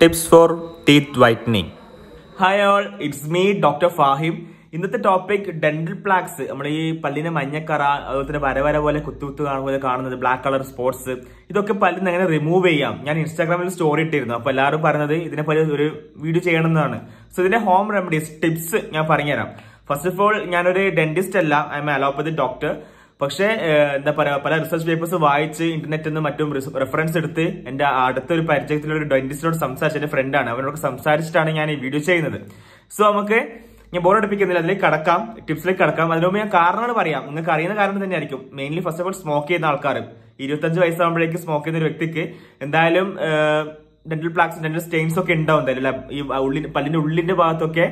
tips for teeth whitening hi all it's me doctor Fahim ഇന്നത്തെ topic dental plaques നമ്മൾ ഈ പല്ലിന് മഞ്ഞക്കറ അതുപോലെ തന്നെ വര വര പോലെ കുത്തു കുത്തു പോലെ കാണുന്നത് ബ്ലാക്ക് കളർ സ്പോട്സ് ഇതൊക്കെ പല്ലിന്ന് എങ്ങനെ റിമൂവ് ചെയ്യാം ഞാൻ ഇൻസ്റ്റാഗ്രാമിൽ സ്റ്റോറി ഇട്ടിരുന്നു അപ്പൊ എല്ലാവരും പറഞ്ഞത് ഇതിനെ പറ്റി ഒരു വീഡിയോ ചെയ്യണമെന്നാണ് സോ ഇതിന്റെ ഹോം റെമഡീസ് ടിപ്സ് ഞാൻ പറഞ്ഞുതരാം ഫസ്റ്റ് ഓഫ് ഓൾ ഞാനൊരു ഡെന്റിസ്റ്റ് അല്ല ഐ എം അലോപ്പതി ഡോക്ടർ പക്ഷേ ഏഹ്, എന്താ പറയാ പല റിസർച്ച് പേപ്പേഴ്സ് വായിച്ച് ഇന്റർനെറ്റിൽ നിന്ന് മറ്റും റെഫറൻസ് എടുത്ത് എന്റെ അടുത്തൊരു പരിചയത്തിലുള്ള ഒരു ഡെന്റിസ്റ്റിനോട് സംസാരിച്ച എന്റെ ഫ്രണ്ടാണ് അവരോട് സംസാരിച്ചിട്ടാണ് ഞാൻ ഈ വീഡിയോ ചെയ്യുന്നത് സോ നമുക്ക് ഞാൻ ബോർഡ് അടുപ്പിക്കുന്നില്ല അതിലേക്ക് കടക്കാം ടിപ്സിലേക്ക് കടക്കാം അതിനു മുമ്പ് ഞാൻ കാരണങ്ങൾ പറയാം നിങ്ങൾക്ക് അറിയുന്ന കാരണം തന്നെയായിരിക്കും mainly first of all smoke ചെയ്യുന്ന ആൾക്കാർ ഇരുപത്തഞ്ച് വയസ്സാകുമ്പോഴേക്ക് സ്മോക്ക് ചെയ്യുന്ന ഒരു വ്യക്തിക്ക് എന്തായാലും ഡെന്റൽ പ്ലാക്സ് ഡെന്റൽ സ്റ്റെയിൻസ് ഒക്കെ ഉണ്ടാവും എന്തായാലും ല- ഈ ഉള്ളിൽ പല്ലിന്റെ ഉള്ളിന്റെ ഭാഗത്തൊക്കെ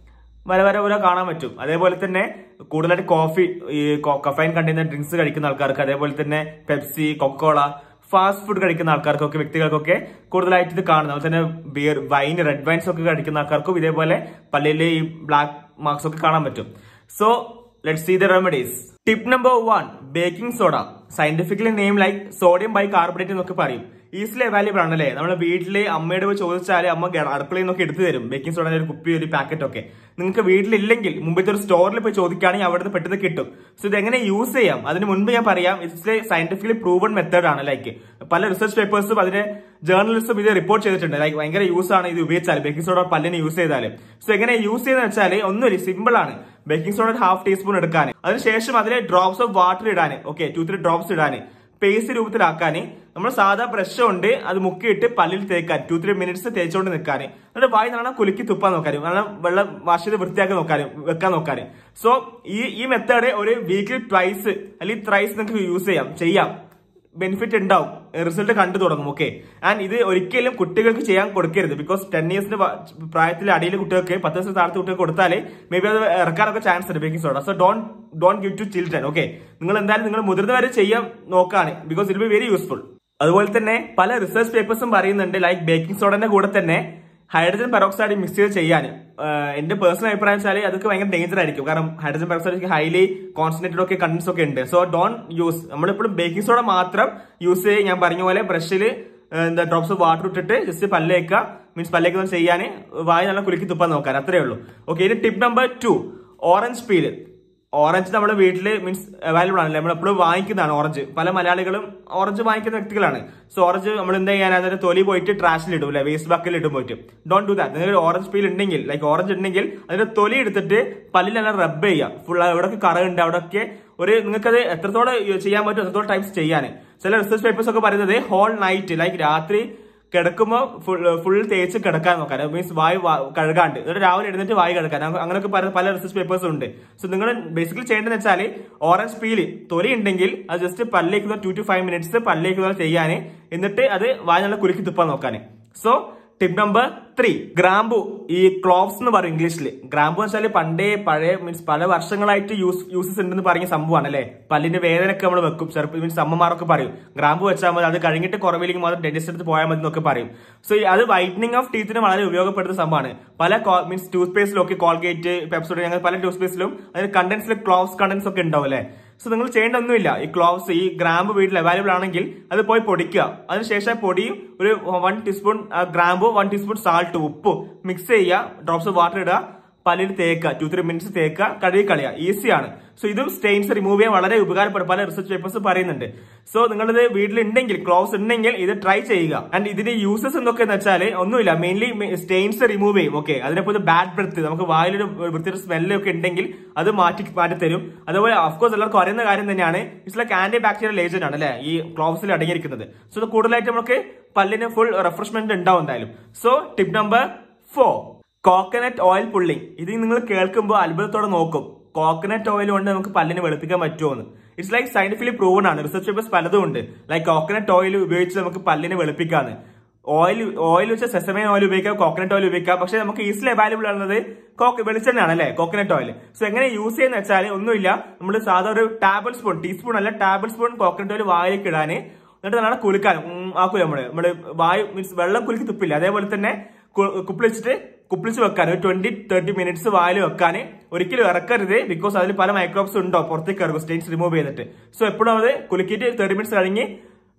വര വര പോലെ കാണാൻ പറ്റും അതേപോലെ തന്നെ കൂടുതലായിട്ട് കോഫി ഈ കഫൈൻ കണ്ടെയ്ന ഡ്രിങ്ക്സ് കഴിക്കുന്ന ആൾക്കാർക്ക് അതേപോലെ തന്നെ പെപ്സി കൊക്കോള ഫാസ്റ്റ് ഫുഡ് കഴിക്കുന്ന ആൾക്കാർക്കൊക്കെ വ്യക്തികൾക്കൊക്കെ കൂടുതലായിട്ട് ഇത് കാണുന്നു അതുപോലെ തന്നെ ബിയർ വൈൻ റെഡ് വൈൻസ് ഒക്കെ കഴിക്കുന്ന ആൾക്കാർക്കും ഇതേപോലെ പല്ലിലെ ഈ ബ്ലാക്ക് മാർക്സ് ഒക്കെ കാണാൻ പറ്റും so let see the remedies tip number one baking soda scientifically name like sodium bicarbonate എന്നൊക്കെ പറയും ഈസിലി അവൈലബിൾ ആണ് അല്ലേ നമ്മുടെ വീട്ടില് അമ്മയോട് പോയി ചോദിച്ചാൽ അമ്മ ഗ- അടുക്കളയിൽ നിന്നൊക്കെ എടുത്തു തരും ബേക്കിംഗ് സോഡ ഒരു കുപ്പി ഒരു പാക്കറ്റ് ഒക്കെ നിങ്ങൾക്ക് വീട്ടിലില്ലെങ്കിൽ മുമ്പത്തെ ഒരു സ്റ്റോറിൽ പോയി ചോദിക്കുകയാണെങ്കിൽ അവിടുന്ന് പെട്ടെന്ന് കിട്ടും സോ ഇത് എങ്ങനെ യൂസ് ചെയ്യാം അതിന് മുൻപ് ഞാൻ പറയാം ഇറ്റ്സ് സയന്റിഫിക്കലി പ്രൂവൺ മെത്തേഡ് ആണ് ലൈക്ക് പല റിസർച്ച് പേപ്പേഴ്സും അതിന് ജേർണലിസ്റ്റും ഇത് റിപ്പോർട്ട് ചെയ്തിട്ടുണ്ട് ലൈക്ക് ഭയങ്കര യൂസ് ആണ് ഇത് ഉപയോഗിച്ചാൽ ബേക്കിംഗ് സോഡ പല്ലിന് യൂസ് ചെയ്താൽ സോ എങ്ങനെ യൂസ് ചെയ്യുന്ന വെച്ചാൽ ഒന്നുമില്ല സിമ്പിൾ ആണ് ബേക്കിംഗ് സോഡ ഹാഫ് ടീസ്പൂൺ എടുക്കാൻ അതിനുശേഷം അതിൽ ഡ്രോപ്സ് ഓഫ് വാട്ടർ ഇടാൻ ഓക്കെ ടു ത്രീ ഡ്രോപ്സ് ഇടാൻ പേസ്റ്റ് രൂപത്തിലാക്കാൻ നമ്മൾ സാധാ ബ്രഷ് കൊണ്ട് അത് മുക്കിയിട്ട് പല്ലിൽ തേക്കാൻ ടു ത്രീ മിനിറ്റ്സ് തേച്ചുകൊണ്ട് നിൽക്കാൻ എന്നിട്ട് വായി നാളെ കുലുക്കി തുപ്പാൻ നോക്കാൻ കാരണം വെള്ളം വാഷ് ചെയ്ത് വൃത്തിയാക്കി നോക്കാൻ വെക്കാൻ നോക്കാൻ സോ ഈ ഈ മെത്തേഡ് ഒരു വീക്കിലി ട്വൈസ് അല്ലെങ്കിൽ ത്രൈസ് നിങ്ങൾക്ക് യൂസ് ചെയ്യാം ചെയ്യാം ബെനിഫിറ്റ് ഉണ്ടാവും റിസൾട്ട് കണ്ടു തുടങ്ങും ഓക്കെ ആൻഡ് ഇത് ഒരിക്കലും കുട്ടികൾക്ക് ചെയ്യാൻ കൊടുക്കരുത് ബിക്കോസ് ടെൻ ഇയേഴ്സിന്റെ പ്രായത്തിൽ അടിയിലെ കുട്ടികൾക്ക് പത്ത് ദിവസം താഴത്തെ കുട്ടികൾക്ക് കൊടുത്താൽ മേ ബി അത് ഇറക്കാനൊക്കെ ചാൻസ് ഉണ്ട് baking soda so don't don't give to children okay നിങ്ങൾ എന്തായാലും നിങ്ങൾ മുതിർന്നവരെ ചെയ്യാൻ നോക്കാണ് because it be very useful അതുപോലെ തന്നെ പല റിസർച്ച് പേപ്പേഴ്സും പറയുന്നുണ്ട് ലൈക്ക് ബേക്കിംഗ് സോഡന്റെ കൂടെ തന്നെ ഹൈഡ്രജൻ പെറോക്സൈഡ് മിക്സ് ചെയ്ത് ചെയ്യാൻ എന്റെ പേഴ്സണൽ അഭിപ്രായം വെച്ചാൽ അതൊക്കെ ഭയങ്കര ഡേഞ്ചർ ആയിരിക്കും കാരണം ഹൈഡ്രജൻ പെറോക്സൈഡ് ഹൈലി കോൺസെൻട്രേറ്റഡ് ഒക്കെ കണ്ടൻസ് ഒക്കെ ഉണ്ട് സോ ഡോൺ യൂസ് നമ്മളിപ്പോഴും ബേക്കിംഗ് സോഡ മാത്രം യൂസ് ചെയ്ത് ഞാൻ പറഞ്ഞ പോലെ ബ്രഷിൽ എന്താ ഡ്രോപ്സ് ഓഫ് വാട്ടർ ഇട്ടിട്ട് ജസ്റ്റ് പല്ലേക്ക മീൻസ് പല്ലേക്ക് ചെയ്യാൻ വായി നല്ല കുലുക്കി തുപ്പാൻ നോക്കാൻ അത്രേ ഉള്ളൂ ഓക്കെ ഇനി tip number two orange peel orange നമ്മുടെ വീട്ടിൽ മീൻസ് അവൈലബിൾ ആണല്ലേ നമ്മൾ എപ്പോഴും വാങ്ങിക്കുന്നതാണ് ഓറഞ്ച് പല മലയാളികളും ഓറഞ്ച് വാങ്ങിക്കുന്ന വ്യക്തികളാണ് സോ ഓറഞ്ച് നമ്മൾ എന്താ ചെയ്യാൻ അതിന്റെ തൊലി പോയിട്ട് ട്രാഷിൽ ഇടും അല്ലെ വേസ്റ്റ് ബക്കിൽ ഇടും പോയിട്ട് ഡോണ്ട് ഡു ദാറ്റ് നിങ്ങൾ ഓറഞ്ച് പീൽ ഉണ്ടെങ്കിൽ ലൈക്ക് ഓറഞ്ച് ഉണ്ടെങ്കിൽ അതിന്റെ തൊലി എടുത്തിട്ട് പല്ലിൽ നല്ല റബ്ബ് ചെയ്യുക ഫുൾ എവിടെയൊക്കെ കറയുണ്ട് അവിടെയൊക്കെ ഒരു നിങ്ങൾക്കത് എത്രത്തോളം ചെയ്യാൻ പറ്റും എത്രത്തോളം ടൈപ്സ് ചെയ്യാൻ ചില റിസർച്ച് പേപ്പേഴ്സ് ഒക്കെ പറയുന്നത് ഹോൾ നൈറ്റ് ലൈക്ക് രാത്രി കിടക്കുമ്പോൾ ഫുൾ ഫുൾ തേച്ച് കിടക്കാൻ നോക്കാൻ മീൻസ് വായു വാ- കഴുകാണ്ട് എന്നിട്ട് രാവിലെ എഴുന്നേറ്റ് വായു കഴുകാൻ അങ്ങ- അങ്ങനെയൊക്കെ പല പല റിസർച്ച് പേപ്പേഴ്സും ഉണ്ട് സോ നിങ്ങൾ ബേസിക്കലി ചെയ്യേണ്ടതെന്ന് വെച്ചാൽ ഓറഞ്ച് പീല് തൊലി ഉണ്ടെങ്കിൽ അത് ജസ്റ്റ് പല്ലേക്ക് ടു ടു ഫൈവ് മിനിറ്റ്സ് പല്ലേക്ക് ചെയ്യാൻ എന്നിട്ട് അത് വായ നല്ല കുലുക്കി തുപ്പാൻ നോക്കാൻ സോ ടിപ്പ് നമ്പർ ത്രീ ഗ്രാമ്പു ഈ ക്ലോവ്സ് എന്ന് പറയും ഇംഗ്ലീഷിൽ ഗ്രാമ്പു എന്ന് വെച്ചാൽ പണ്ടേ പഴയ മീൻസ് പല വർഷങ്ങളായിട്ട് യൂസ് യൂസസ് ഉണ്ടെന്ന് പറഞ്ഞ സംഭവമാണ് അല്ലെ പല്ലിന്റെ വേദനയൊക്കെ നമ്മൾ വെക്കും ചെറുപ്പം മീൻസ് അമ്മമാരൊക്കെ പറയും ഗ്രാമ്പു വെച്ചാൽ മതി അത് കഴിഞ്ഞിട്ട് കുറവില്ലെങ്കിൽ മാത്രം ഡെന്റിസ്റ്റ് അടുത്ത് പോയാൽ മതി എന്നൊക്കെ പറയും സോ അത് വൈറ്റനിങ് ഓഫ് ടീത്തിന് വളരെ ഉപയോഗപ്പെടുന്ന സംഭവമാണ് പല മീൻസ് ടൂത്ത് പേസ്റ്റിലൊക്കെ കോൾഗേറ്റ് പെപ്സോഡ് അങ്ങനെ പല ടൂത്ത് പേസ്റ്റിലും അതിന് കണ്ടൻസിൽ ക്ലോവ്സ് കണ്ടൻസ് ഒക്കെ ഉണ്ടാവും അല്ലെ സോ നിങ്ങൾ ചെയ്യേണ്ട ഒന്നുമില്ല ഈ ക്ലോവ്സ് ഈ ഗ്രാമ്പ് വീട്ടിൽ അവൈലബിൾ ആണെങ്കിൽ അത് പോയി പൊടിക്കുക അതിനുശേഷം പൊടിയും ഒരു വൺ ടീസ്പൂൺ ഗ്രാമ്പോ വൺ ടീസ്പൂൺ സാൾട്ട് ഉപ്പും മിക്സ് ചെയ്യുക ഡ്രോപ്സ് വാട്ടർ ഇടുക പല്ലിൽ തേക്കുക ടു ത്രീ മിനിറ്റ്സ് തേക്കുക കഴുകി കളയുക ഈസിയാണ് സോ ഇതും സ്റ്റെയിൻസ് റിമൂവ് ചെയ്യാൻ വളരെ ഉപകാരപ്പെടും പല റിസർച്ച് പേപ്പേഴ്സ് പറയുന്നുണ്ട് സോ നിങ്ങളിത് വീട്ടിലുണ്ടെങ്കിൽ ക്ലോവ്സ് ഉണ്ടെങ്കിൽ ഇത് ട്രൈ ചെയ്യുക ആൻഡ് ഇതിന്റെ യൂസസ് എന്തൊക്കെയെന്ന് വെച്ചാൽ ഒന്നുമില്ല മെയിൻലി സ്റ്റെയിൻസ് റിമൂവ് ചെയ്യും ഓക്കെ അതിനെപ്പോൾ ബാഡ് ബ്രത്ത് നമുക്ക് വായിലൊരു വൃത്തിയുടെ സ്മെല്ല് ഒക്കെ ഉണ്ടെങ്കിൽ അത് മാറ്റി മാറ്റി തരും അതുപോലെ ഓഫ്കോഴ്സ് എല്ലാവർക്കും അറിയുന്ന കാര്യം തന്നെയാണ് it's like anti bacterial agent ആണ് അല്ലെ ഈ ക്ലോവ്സിൽ അടങ്ങിയിരിക്കുന്നത് സോ ഇത് കൂടുതലായിട്ട് നമുക്ക് പല്ലിന് ഫുൾ റിഫ്രഷ്മെന്റ് ഉണ്ടാവും എന്തായാലും so tip number four coconut oil pulling ഇത് നിങ്ങൾ കേൾക്കുമ്പോൾ അത്ഭുതത്തോടെ നോക്കും കോക്കനട്ട് ഓയിൽ കൊണ്ട് നമുക്ക് പല്ലിന് വെളുപ്പിക്കാൻ പറ്റുമോ എന്ന് ഇറ്റ്സ് ലൈക്ക് സയന്റിഫിക്കലി പ്രൂവൺ ആണ് റിസർച്ച് പേപ്പേഴ്സ് പലതും ഉണ്ട് ലൈക്ക് കോക്കനട്ട് ഓയിൽ ഉപയോഗിച്ച് നമുക്ക് പല്ലിനെ വെളുപ്പിക്കാന്ന് ഓയിൽ ഓയിൽ വെച്ച സെസമൈൻ ഓയിൽ ഉപയോഗിക്കാം കോക്കനട്ട് ഓയിൽ ഉപയോഗിക്കാം പക്ഷെ നമുക്ക് ഈസിലി അവൈലബിൾ ആണത് കോക്ക് വെളിച്ചെണ്ണയാണ് അല്ലെ കോക്കനട്ട് ഓയിൽ സോ എങ്ങനെ യൂസ് ചെയ്യുന്ന വെച്ചാൽ ഒന്നുമില്ല നമ്മൾ സാധാ ഒരു ടേബിൾ സ്പൂൺ ടീസ്പൂൺ അല്ല ടേബിൾ സ്പൂൺ കോക്കനട്ട് ഓയിൽ വായിലേക്ക് ഇടാന് എന്നിട്ട് നല്ല കുലുക്കാൻ ആക്കൂല നമ്മള് നമ്മള് വായു മീൻസ് വെള്ളം കുലുക്കി തുപ്പില്ല അതേപോലെ തന്നെ കു- കുപ്പിളിച്ചിട്ട് കുപ്പിളിച്ച് വെക്കാൻ ഒരു ട്വന്റി തേർട്ടി മിനിറ്റ്സ് വായിൽ വെക്കാൻ ഒരിക്കലും ഇറക്കരുത് ബിക്കോസ് അതിൽ പല മൈക്രോബ്സ് ഉണ്ടോ പുറത്തേക്ക് ഇറങ്ങും സ്റ്റെയിൻസ് റിമൂവ് ചെയ്തിട്ട് സോ എപ്പോഴും അത് കുലുക്കിയിട്ട് തേർട്ടി മിനിറ്റ്സ് കഴിഞ്ഞ്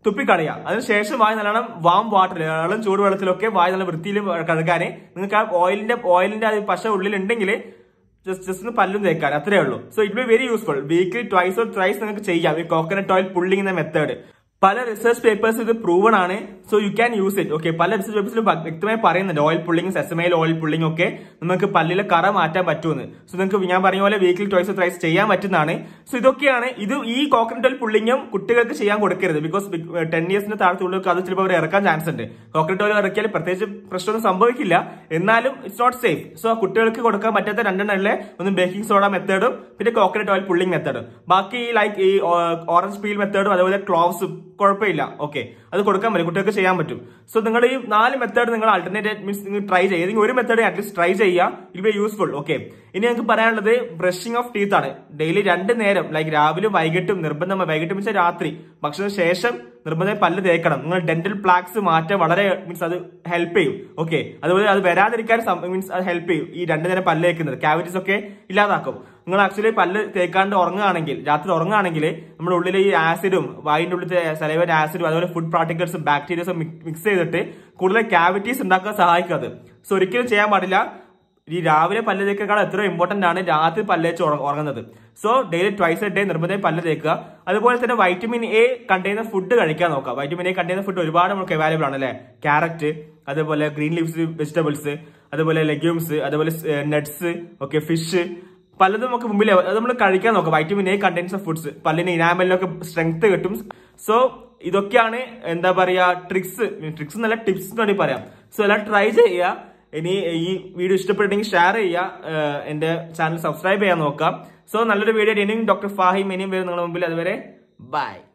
തുപ്പിക്കളയുക അതിനുശേഷം വായ നല്ലോണം വാം വാട്ടർ ഇളം ചൂടുവെള്ളത്തിലൊക്കെ വായ നല്ല വൃത്തിയിൽ കഴുകാനേ നിങ്ങൾക്ക് ആ ഓയിലിന്റെ ഓയിലിന്റെ ആ പശ ഉള്ളിലുണ്ടെങ്കിൽ ജസ്റ്റ് ജസ്റ്റ് ഒന്ന് പല്ലും തേക്കാൻ അത്രേ ഉള്ളൂ so it be very useful weekly twice or thrice നിങ്ങൾക്ക് ചെയ്യാം ഈ കോക്കനട്ട് ഓയിൽ പുള്ളിങ് എന്ന മെത്തേഡ് പല റിസർച്ച് പേപ്പേഴ്സ് ഇത് പ്രൂവൺ ആണ് so you can use it okay പല റിസർച്ച് പേപ്പേഴ്സിലും വ്യക്തമായി പറയുന്നുണ്ട് ഓയിൽ പുള്ളിങ് സെസമയിൽ ഓയിൽ പുള്ളിങ് ഒക്കെ നമുക്ക് പല്ലിലെ കറ മാറ്റാൻ പറ്റുമെന്ന് സോ നിങ്ങൾക്ക് ഞാൻ പറഞ്ഞ പോലെ വീക്കിൽ ട്വൈസ് ത്രൈസ് ചെയ്യാൻ പറ്റുന്നതാണ് സോ ഇതൊക്കെയാണ് ഇത് ഈ കോക്കനട്ട് ഓയിൽ പുള്ളിങ്ങും കുട്ടികൾക്ക് ചെയ്യാൻ കൊടുക്കരുത് ബിക്കോസ് ടെൻ ഇയേഴ്സിന്റെ താഴത്തുള്ളവർക്ക് അത് ചിലപ്പോൾ അവർ ഇറക്കാൻ ചാൻസ് ഉണ്ട് കോക്കനട്ട് ഓയിൽ ഇറക്കിയാൽ പ്രത്യേകിച്ച് പ്രശ്നമൊന്നും സംഭവിക്കില്ല എന്നാലും ഇറ്റ്സ് നോട്ട് സേഫ് സോ കുട്ടികൾക്ക് കൊടുക്കാൻ പറ്റാത്ത രണ്ടെണ്ണല്ലേ ഒന്ന് ബേക്കിംഗ് സോഡ മെത്തേഡും പിന്നെ കോക്കനട്ട് ഓയിൽ പുള്ളിങ് മെത്തേഡും ബാക്കി ലൈക്ക് ഈ ഓറഞ്ച് പീൽ മെത്തേഡും അതുപോലെ ക്ലോവ്സും കുഴപ്പമില്ല ഓക്കെ അത് കൊടുക്കാൻ പറ്റും കുട്ടികൾക്ക് ചെയ്യാൻ പറ്റും സോ നിങ്ങൾ ഈ നാല് മെത്തേഡ് നിങ്ങൾ ആൾട്ടർനേറ്റ് മീൻസ് നിങ്ങൾ ട്രൈ ചെയ്യുക ഏതെങ്കിലും ഒരു മെത്തേഡ് അറ്റ്ലീസ്റ്റ് ട്രൈ ചെയ്യുക ഇറ്റ് ബി യൂസ്ഫുൾ ഓക്കെ ഇനി ഞങ്ങൾക്ക് പറയാനുള്ളത് ബ്രഷിംഗ് ഓഫ് ടീത്ത് ആണ് ഡെയിലി രണ്ട് നേരം ലൈക്ക് രാവിലെ വൈകിട്ടും നിർബന്ധമായി വൈകിട്ട് മീൻസ് രാത്രി ഭക്ഷണ ശേഷം നിർബന്ധമായി പല്ല് തേക്കണം നിങ്ങൾ ഡെന്റൽ പ്ലാക്സ് മാറ്റാൻ വളരെ മീൻസ് അത് ഹെൽപ്പ് ചെയ്യും ഓക്കെ അതുപോലെ അത് വരാതിരിക്കാൻ മീൻസ് അത് ഹെൽപ്പ് ചെയ്യും ഈ രണ്ടു നേരം പല്ല് തേക്കുന്നത് കാവിറ്റീസ് ഒക്കെ ഇല്ലാതാക്കും നിങ്ങൾ ആക്ച്വലി പല്ല് തേക്കാണ്ട് ഉറങ്ങുകയാണെങ്കിൽ രാത്രി ഉറങ്ങുകയാണെങ്കിൽ നമ്മുടെ ഉള്ളിലെ ഈ ആസിഡും വായിന്റെ ഉള്ളിലെ സലൈവൻ ആസിഡും അതുപോലെ ഫുഡ് പാർട്ടിക്കിൾസും ബാക്ടീരിയസും മിക്സ് ചെയ്തിട്ട് കൂടുതൽ കാവിറ്റീസ് ഉണ്ടാക്കാൻ സഹായിക്കും അത് സോ ഒരിക്കലും ചെയ്യാൻ പാടില്ല ഈ രാവിലെ പല്ല് തേക്കാൾ എത്ര ഇമ്പോർട്ടന്റ് ആണ് രാത്രി പല്ല് തേച്ച് ഉറ- ഉറങ്ങുന്നത് so daily twice a day നിർബന്ധമായി പല്ല് തേക്കുക അതുപോലെ തന്നെ വൈറ്റമിൻ എ കണ്ടെയ്യുന്ന ഫുഡ് കഴിക്കാൻ നോക്കുക വൈറ്റമിൻ എ കണ്ടെയ്യുന്ന ഫുഡ് ഒരുപാട് നമുക്ക് അവൈലബിൾ ആണ് അല്ലെ ക്യാരറ്റ് അതുപോലെ ഗ്രീൻ ലീവ്സ് വെജിറ്റബിൾസ് അതുപോലെ ലെഗ്യൂംസ് അതുപോലെ നട്ട്സ് ഓക്കെ ഫിഷ് പലതും നമുക്ക് മുമ്പിൽ അത് നമ്മൾ കഴിക്കാൻ നോക്കാം vitamin A contains of foods പല്ലിന് ഇനാമലിനൊക്കെ സ്ട്രെങ്ത് കിട്ടും സോ ഇതൊക്കെയാണ് എന്താ പറയാ ട്രിക്സ് ട്രിക്സ് എന്നല്ല ടിപ്സ് എന്ന് വേണമെങ്കിൽ പറയാം സോ എല്ലാം ട്രൈ ചെയ്യുക ഇനി ഈ വീഡിയോ ഇഷ്ടപ്പെട്ടെങ്കിൽ ഷെയർ ചെയ്യുക ഏഹ് എന്റെ ചാനൽ സബ്സ്ക്രൈബ് ചെയ്യാൻ നോക്കാം സോ നല്ലൊരു വീഡിയോ ഇനിയും ഡോക്ടർ ഫാഹിം ഇനിയും വരും നിങ്ങളുടെ മുമ്പിൽ അതുവരെ ബൈ